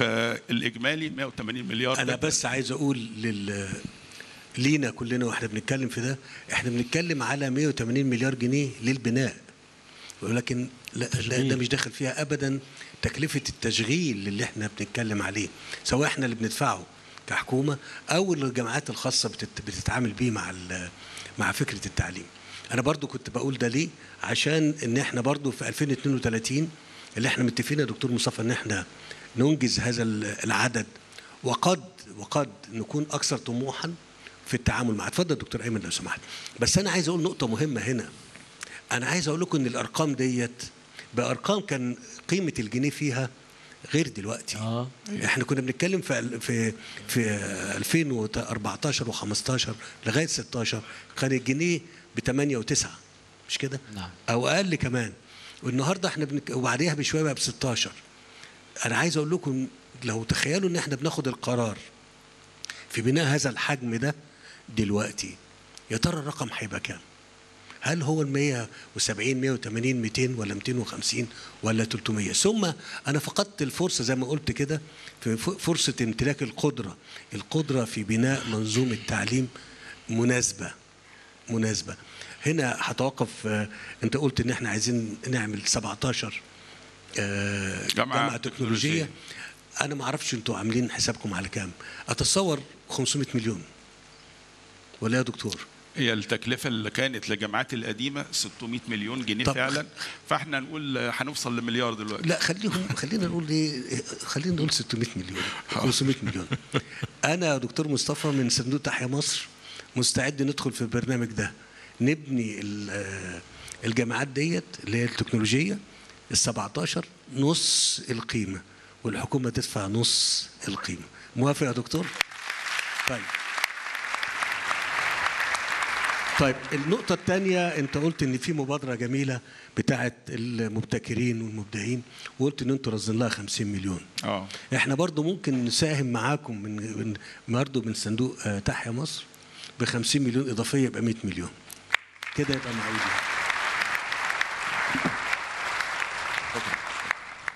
فالاجمالي 180 مليار انا بس عايز اقول لل لينا كلنا واحنا بنتكلم في ده احنا بنتكلم على 180 مليار جنيه للبناء ولكن لا, لا ده مش داخل فيها ابدا تكلفه التشغيل اللي احنا بنتكلم عليه سواء احنا اللي بندفعه كحكومه او اللي الجامعات الخاصه بتت- بتتعامل بيه مع ال- مع فكره التعليم انا برضو كنت بقول ده ليه عشان ان احنا برضو في 2032 اللي احنا متفقين يا دكتور مصطفى ان احنا ننجز هذا ال- العدد وقد وقد نكون اكثر طموحا في التعامل معاه اتفضل دكتور ايمن لو سمحت بس انا عايز اقول نقطه مهمه هنا انا عايز اقول لكم ان الارقام ديت بارقام كان قيمه الجنيه فيها غير دلوقتي اه احنا كنا بنتكلم في في في 2014 و15 لغايه 16 كان الجنيه ب 8 و9 مش كده؟ نعم. او اقل كمان والنهارده احنا بنك... وبعديها بشويه بقى ب 16 انا عايز اقول لكم لو تخيلوا ان احنا بناخد القرار في بناء هذا الحجم ده دلوقتي يا ترى الرقم هيبقى كام؟ هل هو ال 170 180 200 ولا 250 ولا 300 ثم انا فقدت الفرصه زي ما قلت كده في ف- فرصه امتلاك القدره القدره في بناء منظومه تعليم مناسبه مناسبه هنا هتوقف آه، انت قلت ان احنا عايزين نعمل 17 آه، جامعة جامعه تكنولوجيه تكنولوجية. انا ما اعرفش انتوا عاملين حسابكم على كام اتصور 500 مليون ولا يا دكتور هي التكلفة اللي كانت للجامعات القديمة 600 مليون جنيه طب- فعلا فاحنا نقول هنوصل لمليار دلوقتي لا خليهم خلينا نقول ايه خلينا نقول 600 مليون 500 مليون انا يا دكتور مصطفى من صندوق تحيا مصر مستعد ندخل في البرنامج ده نبني ال- آه، الجامعات ديت اللي هي التكنولوجيه ال 17 نص القيمه والحكومه تدفع نص القيمه موافق يا دكتور طيب طيب النقطة الثانية أنت قلت إن في مبادرة جميلة بتاعة المبتكرين والمبدعين وقلت إن أنتوا رصدين لها 50 مليون. اه إحنا برضو ممكن نساهم معاكم من من برضو من صندوق آه، تحيا مصر ب 50 مليون إضافية يبقى 100 مليون. كده يبقى معقول.